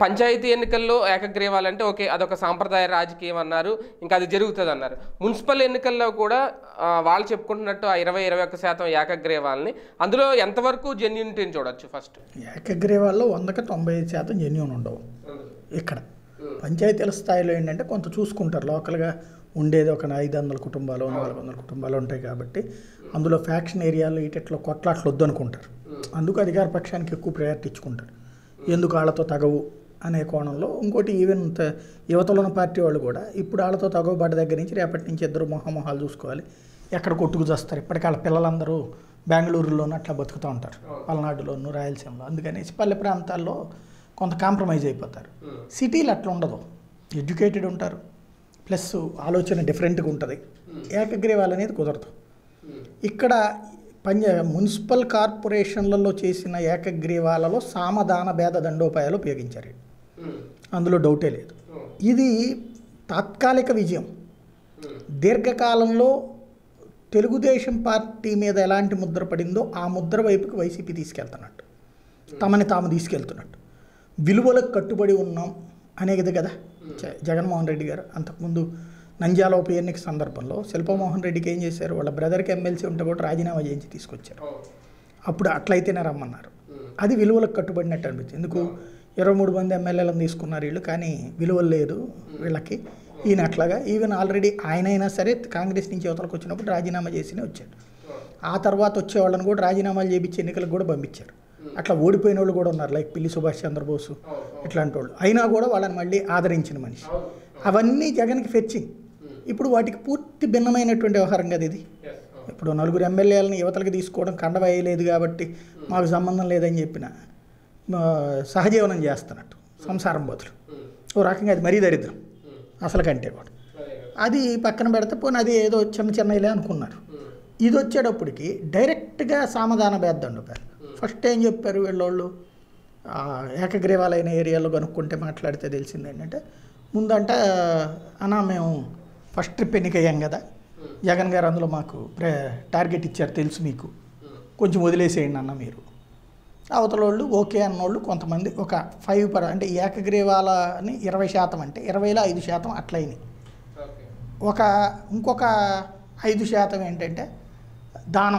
పంచాయతీ ఎన్నికల్లో ఏకగ్రీవాలంటే ఓకే అదొక సాంప్రదాయ రాజకీయం అన్నారు ఇంకా అది జరుగుతుంది అన్నారు మున్సిపల్ ఎన్నికల్లో కూడా ఆ, వాళ్ళు చెప్పుకుంటున్నట్టు ఆ ఇరవై ఇరవై ఒక్క శాతం ఏకగ్రీవాలని అందులో ఎంతవరకు జెన్యునిటీని చూడొచ్చు ఫస్ట్ ఏకగ్రీవాల్లో వందకి తొంభై ఐదు శాతం జెన్యున్ ఉండవు ఇక్కడ పంచాయతీల స్థాయిలో ఏంటంటే కొంత చూసుకుంటారు లోకల్గా ఉండేది ఒక ఐదు వందల కుటుంబాలు నాలుగు వందల కుటుంబాలు ఉంటాయి కాబట్టి అందులో ఫ్యాక్షన్ ఏరియాలో ఇటట్లో కొట్లాట్లు వద్దనుకుంటారు అందుకు అధికార పక్షానికి ఎక్కువ ప్రయారిటీ ఇచ్చుకుంటారు ఎందుకు వాళ్ళతో తగవు అనే కోణంలో ఇంకోటి ఈవెన్ త- యువతలో ఉన్న పార్టీ వాళ్ళు కూడా ఇప్పుడు వాళ్ళతో తగవు పడ్డ దగ్గర నుంచి రేపటి నుంచి ఇద్దరు మొహమొహాలు చూసుకోవాలి ఎక్కడ కొట్టుకు చేస్తారు ఇప్పటికి వాళ్ళ పిల్లలందరూ బెంగళూరులోనూ అట్లా బతుకుతూ ఉంటారు పల్నాడులోను రాయలసీమలో అందుకనేసి పల్లె ప్రాంతాల్లో కొంత కాంప్రమైజ్ అయిపోతారు సిటీలు అట్లా ఉండదు ఎడ్యుకేటెడ్ ఉంటారు ప్లస్ ఆలోచన డిఫరెంట్గా ఉంటుంది ఏకగ్రీవాలు అనేది కుదరదు ఇక్కడ పంజా మున్సిపల్ కార్పొరేషన్లలో చేసిన ఏకగ్రీవాలలో సామధాన భేద దండోపాయాలు ఉపయోగించారు అందులో డౌటే లేదు ఇది తాత్కాలిక విజయం దీర్ఘకాలంలో తెలుగుదేశం పార్టీ మీద ఎలాంటి ముద్ర పడిందో ఆ ముద్ర వైపుకి వైసీపీ తీసుకెళ్తున్నట్టు తమని తాము తీసుకెళ్తున్నట్టు విలువలకు కట్టుబడి ఉన్నాం అనేది కదా జ- జగన్మోహన్ రెడ్డి గారు అంతకుముందు నంద్యాల ఉప ఎన్నిక సందర్భంలో శిల్పమోహన్ రెడ్డికి ఏం చేశారు వాళ్ళ బ్రదర్కి ఎమ్మెల్సీ ఉంటే కూడా రాజీనామా చేయించి తీసుకొచ్చారు అప్పుడు అట్లయితేనే రమ్మన్నారు అది విలువలకు కట్టుబడినట్టు అనిపించింది ఎందుకు ఇరవై మూడు మంది ఎమ్మెల్యేలను తీసుకున్నారు వీళ్ళు కానీ విలువలు లేదు వీళ్ళకి ఈయన అట్లాగా ఈవెన్ ఆల్రెడీ ఆయన అయినా సరే కాంగ్రెస్ నుంచి యువతలకు వచ్చినప్పుడు రాజీనామా చేసినే వచ్చాడు ఆ తర్వాత వచ్చే వాళ్ళని కూడా రాజీనామాలు చేయించి ఎన్నికలకు కూడా పంపించారు అట్లా ఓడిపోయిన వాళ్ళు కూడా ఉన్నారు లైక్ పిల్లి సుభాష్ చంద్రబోసు ఇట్లాంటి వాళ్ళు అయినా కూడా వాళ్ళని మళ్ళీ ఆదరించిన మనిషి అవన్నీ జగన్కి ఫెచ్చింగ్ ఇప్పుడు వాటికి పూర్తి భిన్నమైనటువంటి వ్యవహారం కదా ఇది ఇప్పుడు నలుగురు ఎమ్మెల్యేలను యువతలకు తీసుకోవడం కండ వేయలేదు కాబట్టి మాకు సంబంధం లేదని చెప్పిన ఆ, సహజీవనం చేస్తున్నట్టు సంసారం బదులు ఓ రకంగా అది మరీ దరిద్రం అసలు కంటే కూడా అది పక్కన పెడితే పోనీ అది ఏదో చిన్న చిన్నలే అనుకున్నారు ఇది వచ్చేటప్పటికి డైరెక్ట్గా సామధాన భేద్దండు ఫస్ట్ ఏం చెప్పారు వీళ్ళోళ్ళు ఆ, ఏకగ్రీవాలైన ఏరియాలో కనుక్కుంటే మాట్లాడితే తెలిసింది ఏంటంటే ముందంట అన్నా మేము ఫస్ట్ ట్రిప్ ఎన్నికయ్యాం కదా జగన్ గారు అందులో మాకు ప్రే టార్గెట్ ఇచ్చారు తెలుసు మీకు కొంచెం వదిలేసేయండి అన్న మీరు అవతల వాళ్ళు ఓకే అన్నోళ్ళు కొంతమంది ఒక ఫైవ్ పర్ అంటే ఏకగ్రీవాలని ఇరవై శాతం అంటే ఇరవైలో ఐదు శాతం అట్లయినాయి ఒక ఇంకొక ఐదు శాతం ఏంటంటే దానం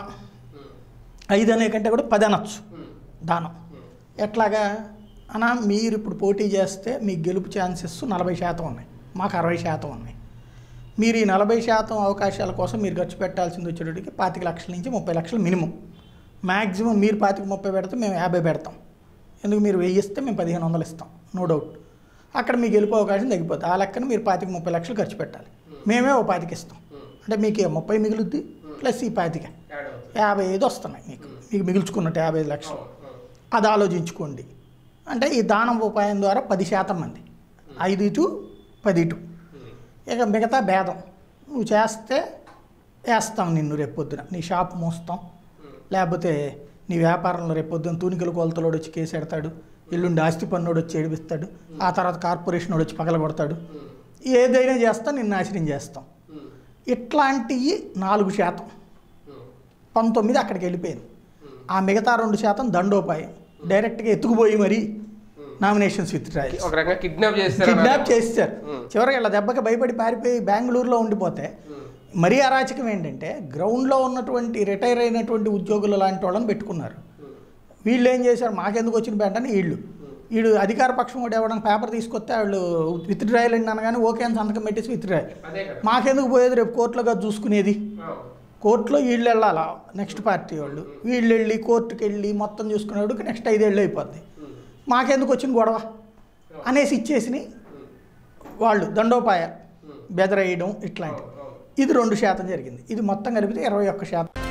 ఐదు అనే కంటే కూడా పది అనొచ్చు దానం ఎట్లాగా అనా మీరు ఇప్పుడు పోటీ చేస్తే మీ గెలుపు ఛాన్సెస్ నలభై శాతం ఉన్నాయి మాకు అరవై శాతం ఉన్నాయి మీరు ఈ నలభై శాతం అవకాశాల కోసం మీరు ఖర్చు పెట్టాల్సింది వచ్చేటప్పటికి పాతిక లక్షల నుంచి ముప్పై లక్షలు మినిమం మ్యాక్సిమం మీరు పాతిక ముప్పై పెడితే మేము యాభై పెడతాం ఎందుకు మీరు వెయ్యి ఇస్తే మేము పదిహేను వందలు ఇస్తాం నో డౌట్ అక్కడ మీకు గెలుపు అవకాశం తగ్గిపోతుంది ఆ లెక్కన మీరు పాతిక ముప్పై లక్షలు ఖర్చు పెట్టాలి మేమే ఓ పాతిక ఇస్తాం అంటే మీకు ముప్పై మిగులుద్ది ప్లస్ ఈ పాతిక యాభై ఐదు వస్తున్నాయి మీకు మీకు మిగుల్చుకున్నట్టు యాభై ఐదు లక్షలు అది ఆలోచించుకోండి అంటే ఈ దానం ఉపాయం ద్వారా పది శాతం మంది ఐదు ఇటు పది ఇటు ఇక మిగతా భేదం నువ్వు చేస్తే వేస్తాం నిన్ను రేపొద్దున నీ షాప్ మోస్తాం లేకపోతే నీ వ్యాపారంలో రేపొద్దున తూనికల కొలతలోడు వచ్చి కేసు పెడతాడు ఎల్లుండి ఆస్తి పన్నుడు వచ్చి ఏడిపిస్తాడు ఆ తర్వాత కార్పొరేషన్ వాడు వచ్చి పగలగొడతాడు ఏదైనా చేస్తాం నిన్ను నాశనం చేస్తాం ఇట్లాంటివి నాలుగు శాతం పంతొమ్మిది అక్కడికి వెళ్ళిపోయింది ఆ మిగతా రెండు శాతం దండోపాయం డైరెక్ట్గా ఎత్తుకుపోయి మరీ నామినేషన్స్ విత్ ట్రయల్స్ ఒక రకంగా కిడ్నాప్ చేస్తారు కిడ్నాప్ చేస్తారు చివరికి ఇలా దెబ్బకి భయపడి పారిపోయి బెంగళూరులో ఉండిపోతే మరీ అరాచకం ఏంటంటే గ్రౌండ్లో ఉన్నటువంటి రిటైర్ అయినటువంటి ఉద్యోగులు లాంటి వాళ్ళని పెట్టుకున్నారు వీళ్ళు ఏం చేశారు మాకెందుకు వచ్చిన వెంటనే వీళ్ళు వీడు అధికార పక్షం కూడా ఇవ్వడానికి పేపర్ తీసుకొస్తే వాళ్ళు విత్ డ్రాయల్ అండి అనగానే ఓకే అని సంతకం పెట్టేసి విత్ డ్రాయల్ అదే కదా మాకెందుకు పోయేది రేపు కోర్టులో కాదు చూసుకునేది కోర్టులో వీళ్ళు వెళ్ళాలా నెక్స్ట్ పార్టీ వాళ్ళు వీళ్ళు వెళ్ళి కోర్టుకి వెళ్ళి మొత్తం చూసుకునేవాడికి నెక్స్ట్ ఐదేళ్ళు అయిపోద్ది మాకెందుకు వచ్చిన గొడవ అనేసి ఇచ్చేసి వాళ్ళు దండోపాయ బెదరేయడం ఇట్లాంటివి ఇది రెండు శాతం జరిగింది ఇది మొత్తం కలిపితే ఇరవై ఒక్క శాతం